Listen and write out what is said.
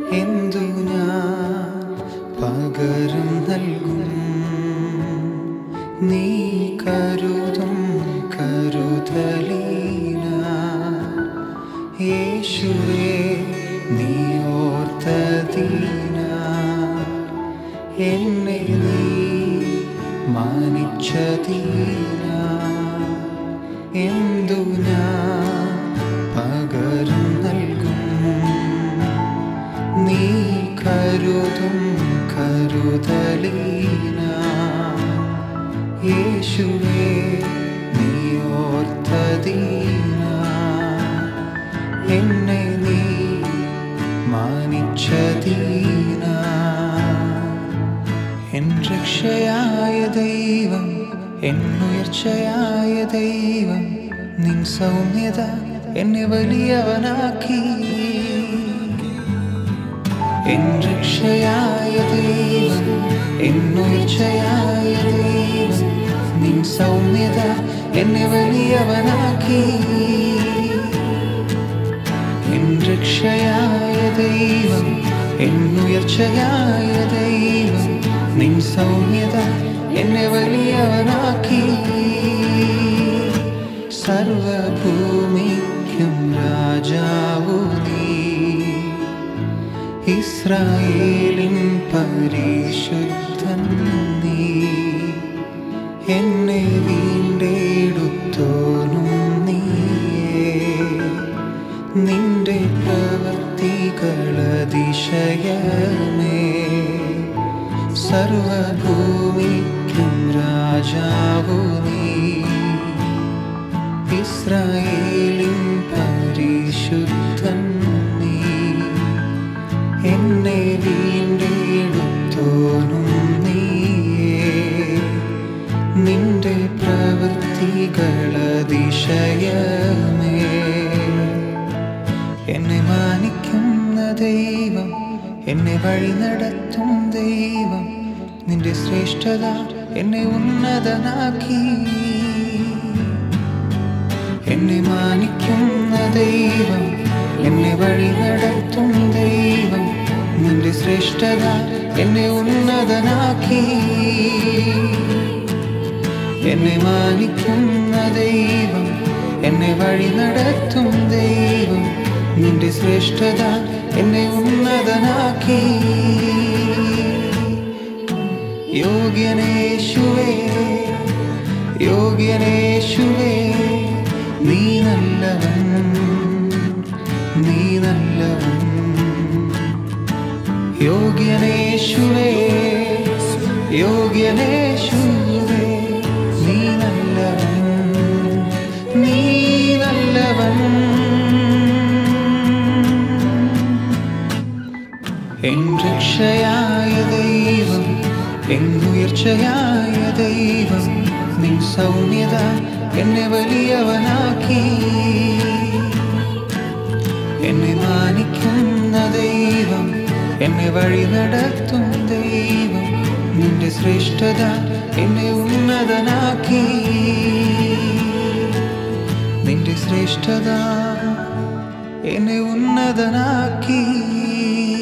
എന്തു ഞാൻ പകരം നൽകും നീ കരുതും കരുതലീന യേശുവേ നീ ഓർത്തതീന എന്നെ നീ മാനിച്ചതീന എന്തു ഞാൻ പകരം നൽകും നീ കരുതും കരുതലീന യേശുവേ നീ ഓർത്തതീന എന്നെ നീ മാനിച്ചതീന എൻ രക്ഷയായ ദൈവം എന്നുയർച്ചയായ ദൈവം നിൻ സൗമ്യത എന്നെ വലിയവനാക്കി എൻ രക്ഷയായ ദൈവം എന്നുയർച്ചയായ ദൈവം നിൻ സൗമ്യത എന്നെ വലിയവനാക്കി എൻ രക്ഷയായ ദൈവം എന്നുയർച്ചയായ ദൈവം നിൻ സൗമ്യത എന്നെ വലിയവനാക്കി സർവഭൂമിക്കും രാജാവു നീ ഇസ്രായേലിൻ പരിശുദ്ധൻ നീ എന്നെ വീണ്ടെടുത്തോനും നീയേ നിന്റെ പ്രവർത്തികളതിശയമേ സർവഭൂമിക്കും രാജാവു നീ ഇസ്രായേലിൻ പരിശുദ്ധൻ നീ എന്നെ വീണ്ടെടുത്തോനും നീയേ നിന്റെ പ്രവൃത്തികളതിശയമേ എന്നെ മാനിക്കുന്ന ദൈവം എന്നെ വഴി നടത്തും ദൈവം നിന്റെ ശ്രേഷ്ഠത എന്നെ ഉന്നതനാക്കി എന്നെ മാനിക്കുന്ന ദൈവം എന്നെ വഴി നടത്തും ദൈവം നിന്റെ ശ്രേഷ്ഠത എന്നെ ഉന്നതനാക്കി എന്നെ മാനിക്കുന്ന ദൈവം എന്നെ വഴി നടത്തും ദൈവം നിന്റെ ശ്രേഷ്ഠത എന്നെ ഉന്നതനാക്കി യോഗ്യനേശുവേ യോഗ്യനേശുവേ നീ നല്ലവൻ നീ നല്ലവൻ യോഗ്യനേശുവേ യോഗ്യനേശുവേ നീ നല്ലവൻ നീ നല്ലവൻ എൻ രക്ഷയായ ദൈവം എന്നുയർച്ചയായ ദൈവം നിൻ സൗമ്യത എന്നെ വലിയവനാക്കി എന്നെ മാനിക്കുന്ന ദൈവം എന്നെ വഴി നടത്തും ദൈവം നിന്റെ ശ്രേഷ്ഠത എന്നെ ഉന്നതനാക്കി നിന്റെ ശ്രേഷ്ഠത എന്നെ ഉന്നതനാക്കി